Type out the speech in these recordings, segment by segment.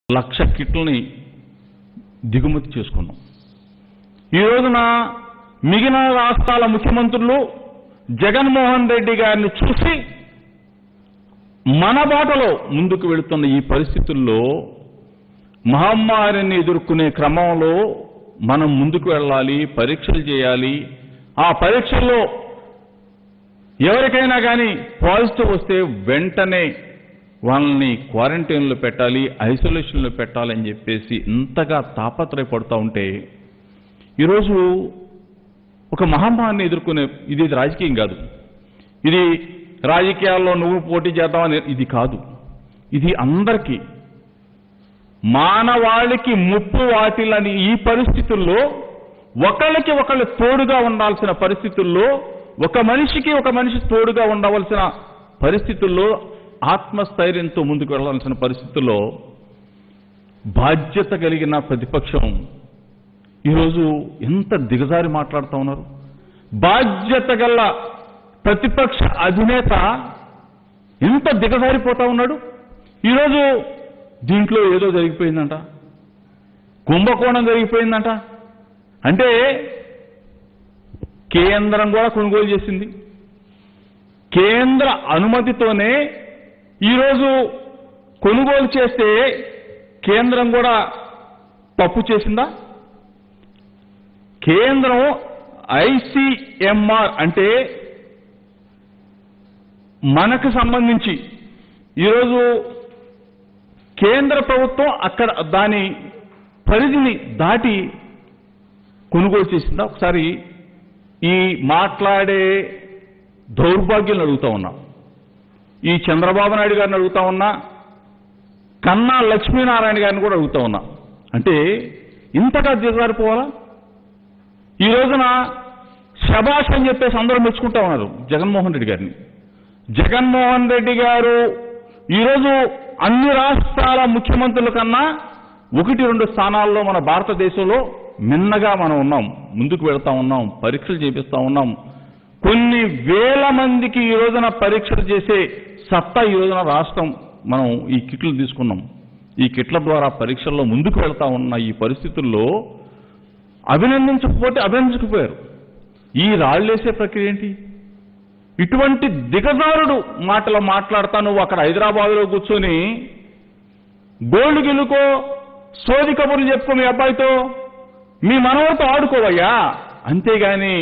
లక్ష కిట్లని దిగుమతి చేసుకున్నాం ఈ రోజున మిగిలిన రాష్ట్రాల ముఖ్యమంత్రులు జగన్మోహన్ రెడ్డి గారిని చూసి మన బాటలో ముందుకు వెళుతున్న ఈ పరిస్థితుల్లో మహమ్మారిని ఎదుర్కొనే క్రమంలో మనం ముందుకు వెళ్ళాలి పరీక్షలు చేయాలి ఆ పరీక్షల్లో ఎవరికైనా కానీ పాజిటివ్ వస్తే వెంటనే వాళ్ళని క్వారంటైన్లో పెట్టాలి ఐసోలేషన్లో పెట్టాలని చెప్పేసి ఇంతగా తాపత్రయపడుతూ ఉంటే ఈరోజు ఒక మహమ్మారిని ఎదుర్కొనే ఇది ఇది రాజకీయం కాదు ఇది రాజకీయాల్లో నువ్వు పోటీ చేద్దామని ఇది కాదు ఇది అందరికీ మానవాళికి ముప్పు వాటిల్లని ఈ పరిస్థితుల్లో ఒకళ్ళకి ఒకళ్ళు తోడుగా ఉండాల్సిన పరిస్థితుల్లో ఒక మనిషికి ఒక మనిషి తోడుగా ఉండవలసిన పరిస్థితుల్లో ఆత్మస్థైర్యంతో ముందుకు వెళ్ళాల్సిన పరిస్థితుల్లో బాధ్యత కలిగిన ప్రతిపక్షం ఈరోజు ఎంత దిగజారి మాట్లాడుతూ ఉన్నారు బాధ్యత గల ప్రతిపక్ష అధినేత ఎంత దిగజారిపోతా ఉన్నాడు ఈరోజు దీంట్లో ఏదో జరిగిపోయిందంట కుంభకోణం జరిగిపోయిందంట అంటే కేంద్రం కూడా కొనుగోలు చేసింది కేంద్ర అనుమతితోనే ఈరోజు కొనుగోలు చేస్తే కేంద్రం కూడా తప్పు చేసిందా కేంద్రం ఐసిఎంఆర్ అంటే మనకు సంబంధించి ఈరోజు కేంద్ర ప్రభుత్వం అక్కడ దాని పరిధిని దాటి కొనుగోలు చేసిందా ఒకసారి ఈ మాట్లాడే దౌర్భాగ్యం అడుగుతా ఉన్నా ఈ చంద్రబాబు నాయుడు గారిని అడుగుతా ఉన్నా కన్నా లక్ష్మీనారాయణ గారిని కూడా అడుగుతా ఉన్నా అంటే ఇంతగా దిగజారిపోవాలా ఈ రోజున శబాష్ అని చెప్పేసి అందరూ మెచ్చుకుంటా ఉన్నారు జగన్మోహన్ రెడ్డి గారిని జగన్మోహన్ రెడ్డి గారు ఈరోజు అన్ని రాష్ట్రాల ముఖ్యమంత్రుల కన్నా ఒకటి రెండు స్థానాల్లో మన భారతదేశంలో మిన్నగా మనం ఉన్నాం ముందుకు వెళ్తా ఉన్నాం పరీక్షలు చేపిస్తా ఉన్నాం కొన్ని వేల మందికి ఈ రోజున పరీక్షలు చేసే సత్తా ఈ రోజున రాష్ట్రం మనం ఈ కిట్లు తీసుకున్నాం ఈ కిట్ల ద్వారా పరీక్షల్లో ముందుకు వెళ్తా ఉన్న ఈ పరిస్థితుల్లో అభినందించకపోతే అభినందించకపోయారు ఈ రాళ్ళేసే ప్రక్రియ ఏంటి ఇటువంటి దిగజారుడు మాటలు మాట్లాడతా నువ్వు అక్కడ హైదరాబాద్లో కూర్చొని గోల్డ్ గిల్లుకో సోది కబుర్లు చెప్పుకో మీ అబ్బాయితో మీ మనవడితో ఆడుకోవయ్యా అంతేగాని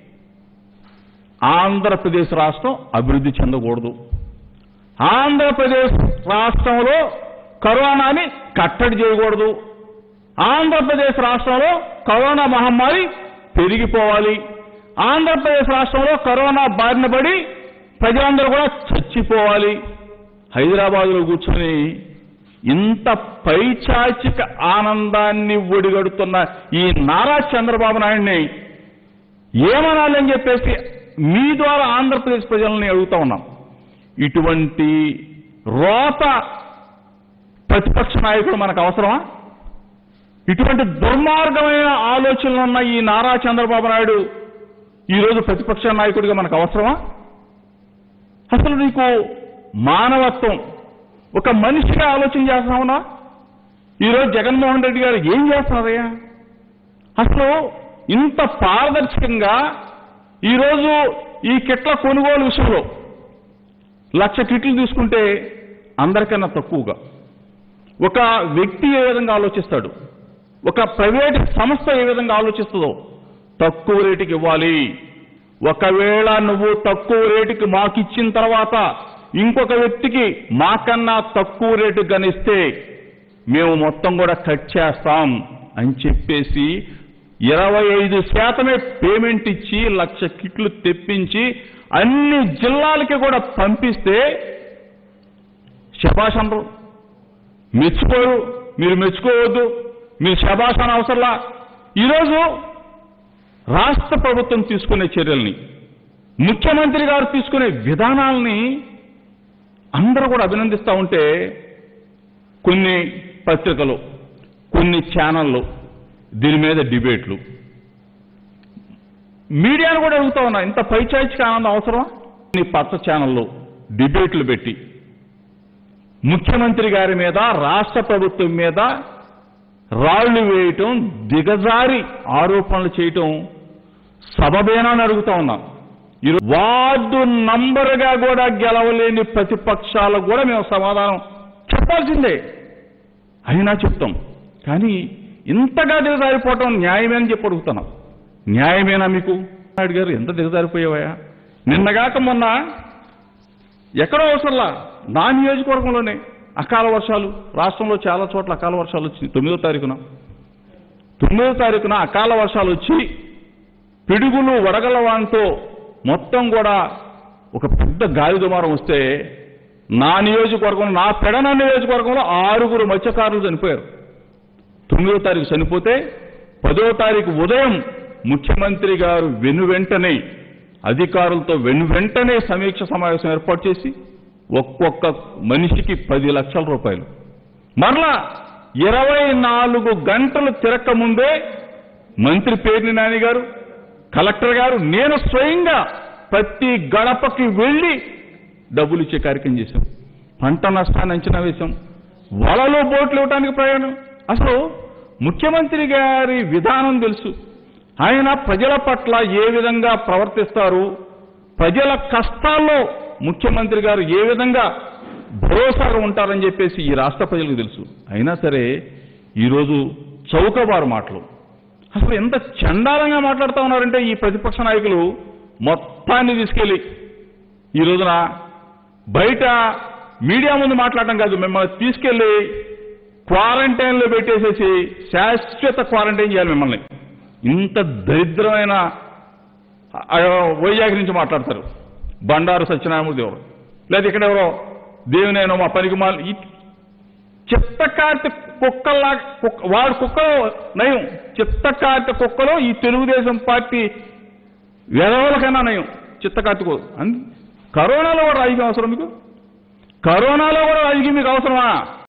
ఆంధ్రప్రదేశ్ రాష్ట్రం అభివృద్ధి చెందకూడదు ఆంధ్రప్రదేశ్ రాష్ట్రంలో కరోనాని కట్టడి చేయకూడదు ఆంధ్రప్రదేశ్ రాష్ట్రంలో కరోనా మహమ్మారి పెరిగిపోవాలి ఆంధ్రప్రదేశ్ రాష్ట్రంలో కరోనా బారిన పడి ప్రజలందరూ కూడా చచ్చిపోవాలి హైదరాబాదులో కూర్చొని ఇంత పైచాచిక ఆనందాన్ని ఒడిగడుతున్న ఈ నారా చంద్రబాబు నాయుడిని ఏమనాలని చెప్పేసి మీ ద్వారా ఆంధ్రప్రదేశ్ ప్రజల్ని అడుగుతా ఉన్నాం ఇటువంటి రోత ప్రతిపక్ష నాయకుడు మనకు అవసరమా ఇటువంటి దుర్మార్గమైన ఆలోచనలు ఉన్న ఈ నారా చంద్రబాబు నాయుడు ఈరోజు ప్రతిపక్ష నాయకుడిగా మనకు అవసరమా అసలు నీకు మానవత్వం ఒక మనిషిగా ఆలోచన చేస్తున్నావునా ఈరోజు జగన్మోహన్ రెడ్డి గారు ఏం చేస్తున్నారయ్యా అసలు ఇంత పారదర్శకంగా ఈరోజు ఈ కిట్ల కొనుగోలు విషయంలో లక్ష కిట్లు తీసుకుంటే అందరికన్నా తక్కువగా ఒక వ్యక్తి ఏ విధంగా ఆలోచిస్తాడు ఒక ప్రైవేట్ సంస్థ ఏ విధంగా ఆలోచిస్తుందో తక్కువ రేటుకి ఇవ్వాలి ఒకవేళ నువ్వు తక్కువ రేటుకి మాకు ఇచ్చిన తర్వాత ఇంకొక వ్యక్తికి మాకన్నా తక్కువ రేటు గనిస్తే మేము మొత్తం కూడా కట్ చేస్తాం అని చెప్పేసి ఇరవై ఐదు శాతమే పేమెంట్ ఇచ్చి లక్ష కిట్లు తెప్పించి అన్ని జిల్లాలకి కూడా పంపిస్తే శభాష్ అనరు మెచ్చుకోరు మీరు మెచ్చుకోవద్దు మీరు శభాష్ అని అవసరంలా ఈరోజు రాష్ట్ర ప్రభుత్వం తీసుకునే చర్యల్ని ముఖ్యమంత్రి గారు తీసుకునే విధానాల్ని అందరూ కూడా అభినందిస్తూ ఉంటే కొన్ని పత్రికలు కొన్ని ఛానళ్ళు దీని మీద డిబేట్లు మీడియాను కూడా అడుగుతా ఉన్నా ఇంత పైచాయిచిక ఆనందం అవసరమా కొన్ని పచ్చ ఛానళ్ళు డిబేట్లు పెట్టి ముఖ్యమంత్రి గారి మీద రాష్ట్ర ప్రభుత్వం మీద రాళ్లు వేయటం దిగజారి ఆరోపణలు చేయటం సబబేనా అని అడుగుతా ఉన్నాం ఈరో- వార్డు నంబరుగా కూడా గెలవలేని ప్రతిపక్షాలకు కూడా మేము సమాధానం చెప్పాల్సిందే అయినా చెప్తాం కానీ ఇంతగా దిగజారిపోవటం న్యాయమే అని చెప్పి అడుగుతున్నాం న్యాయమేనా మీకు నాయుడు గారు ఎంత దిగజారిపోయావా నిన్నగాక మొన్న ఎక్కడో అవసరంలా నా నియోజకవర్గంలోనే అకాల వర్షాలు రాష్ట్రంలో చాలా చోట్ల అకాల వర్షాలు వచ్చినాయి తొమ్మిదో తారీఖున తొమ్మిదో తారీఖున అకాల వర్షాలు వచ్చి పిడుగులు వడగల వాంతో మొత్తం కూడా ఒక పెద్ద గాలి దుమారం వస్తే నా నియోజకవర్గం నా పెడన నియోజకవర్గంలో ఆరుగురు మత్స్యకారులు చనిపోయారు తొమ్మిదో తారీఖు చనిపోతే పదో తారీఖు ఉదయం ముఖ్యమంత్రి గారు వెను వెంటనే అధికారులతో వెను వెంటనే సమీక్ష సమావేశం ఏర్పాటు చేసి ఒక్కొక్క మనిషికి పది లక్షల రూపాయలు మరలా ఇరవై నాలుగు గంటలు తిరక్క ముందే మంత్రి పేర్ని నాని గారు కలెక్టర్ గారు నేను స్వయంగా ప్రతి గడపకి వెళ్ళి డబ్బులు ఇచ్చే కార్యక్రమం చేశాం పంట నష్టాన్ని అంచనా వేశాం వలలో బోట్లు ఇవ్వడానికి ప్రయాణం అసలు ముఖ్యమంత్రి గారి విధానం తెలుసు ఆయన ప్రజల పట్ల ఏ విధంగా ప్రవర్తిస్తారు ప్రజల కష్టాల్లో ముఖ్యమంత్రి గారు ఏ విధంగా భరోసాగా ఉంటారని చెప్పేసి ఈ రాష్ట్ర ప్రజలకు తెలుసు అయినా సరే ఈరోజు చౌకబారు మాటలు అసలు ఎంత చండాలంగా మాట్లాడుతూ ఉన్నారంటే ఈ ప్రతిపక్ష నాయకులు మొత్తాన్ని తీసుకెళ్ళి ఈ రోజున బయట మీడియా ముందు మాట్లాడటం కాదు మిమ్మల్ని తీసుకెళ్లి క్వారంటైన్లో పెట్టేసేసి శాశ్వత క్వారంటైన్ చేయాలి మిమ్మల్ని ఇంత దరిద్రమైన ఆ, వైజాగ్ నుంచి మాట్లాడతారు బండారు సత్యనారాయణమూర్తి ఎవరు లేదా ఇక్కడ ఎవరో దేవునైనా మా పనికి మాల ఈ చిత్తకార్తె కుక్కల్లా కుక్క వాడు కుక్కలో నయం చిత్తకార్తె కుక్కలో ఈ తెలుగుదేశం పార్టీ వెధవలకైనా నయం చిత్తకార్తెకు అంది కరోనాలో కూడా రాజకీయం అవసరం మీకు కరోనాలో కూడా రాజకీయం మీకు అవసరమా